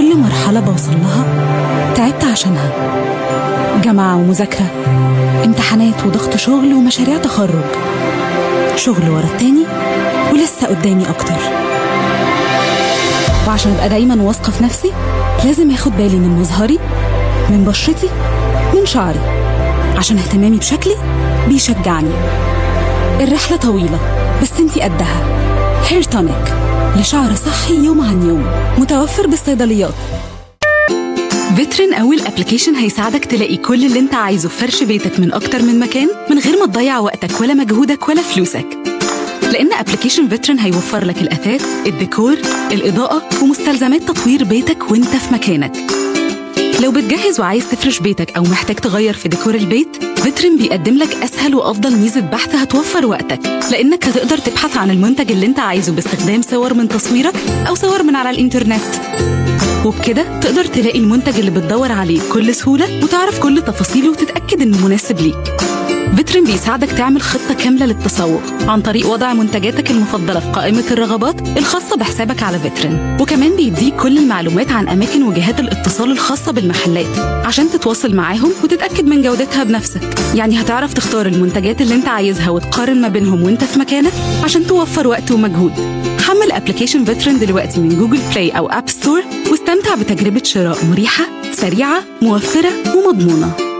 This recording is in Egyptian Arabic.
كل مرحلة بوصل لها تعبت عشانها جامعة ومذاكرة امتحانات وضغط شغل ومشاريع تخرج شغل ورا التاني ولسه قدامي أكتر وعشان أبقى دايما واثقة في نفسي لازم اخد بالي من مظهري من بشرتي من شعري عشان اهتمامي بشكلي بيشجعني الرحلة طويلة بس انتي قدها هير تونيك لشعر صحي يوم عن يوم متوفر بالصيدليات فيترن أول أبليكيشن هيساعدك تلاقي كل اللي انت عايزه في فرش بيتك من أكتر من مكان من غير ما تضيع وقتك ولا مجهودك ولا فلوسك لأن أبليكيشن فيترن هيوفر لك الأثاث الديكور الإضاءة ومستلزمات تطوير بيتك وانت في مكانك لو بتجهز وعايز تفرش بيتك أو محتاج تغير في ديكور البيت فيترن بيقدم لك أسهل وأفضل ميزة بحث هتوفر وقتك لأنك هتقدر تبحث عن المنتج اللي انت عايزه باستخدام صور من تصويرك أو صور من على الإنترنت وبكده تقدر تلاقي المنتج اللي بتدور عليه بكل سهولة وتعرف كل تفاصيله وتتأكد إنه مناسب ليك فيترن بيساعدك تعمل خطة كاملة للتسوق عن طريق وضع منتجاتك المفضلة في قائمة الرغبات الخاصة بحسابك على فيترن وكمان بيديك كل المعلومات عن أماكن وجهات الاتصال الخاصة بالمحلات عشان تتواصل معاهم وتتأكد من جودتها بنفسك يعني هتعرف تختار المنتجات اللي انت عايزها وتقارن ما بينهم وانت في مكانك عشان توفر وقت ومجهود حمل ابلكيشن فيترن دلوقتي من جوجل بلاي أو أب ستور واستمتع بتجربة شراء مريحة سريعة موفرة ومضمونة